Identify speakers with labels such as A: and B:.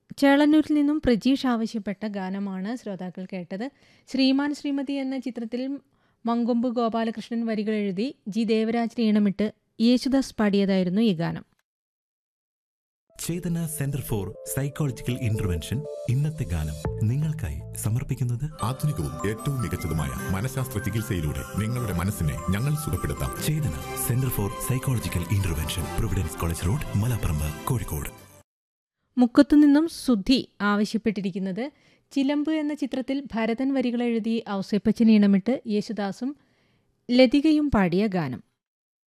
A: ചേളന്നൂരിൽ നിന്നും പ്രജീഷ് ആവശ്യപ്പെട്ട ഗാനമാണ് ശ്രോതാക്കൾ കേട്ടത് ശ്രീമാൻ ശ്രീമതി എന്ന ചിത്രത്തിൽ മങ്കൊമ്പ് ഗോപാലകൃഷ്ണൻ വരികൾ എഴുതി ജി ദേവരാജ് ഈണമിട്ട് യേശുദാസ് പാടിയതായിരുന്നു ഈ ഗാനം
B: Chetana centre for psychological intervention ഇന്നത്തെ ഗാനം നിങ്ങൾക്കായി സമർപ്പിക്കുന്നത്
C: ആധുനികവും ഏറ്റവും മികച്ചതുമായ മനഃശാസ്ത്ര ചികിത്സയിലൂടെ നിങ്ങളുടെ മനസ്സിനെ ഞങ്ങൾ സുഖപ്പെടുത്താം
B: Chetana centre for psychological intervention Providence college road Malaparamba Kozhikode
A: മുക്കത്തുനിന്നും സുധി ആവശ്യപ്പെട്ടിരിക്കുന്നത് ചിലമ്പ് എന്ന ചിത്രത്തിൽ ഭരതൻ വരികൾ എഴുതി ഔസേപ്പച്ചൻ ഈണമിട്ട് യേശുദാസും ലതികയും പാടിയ ഗാനം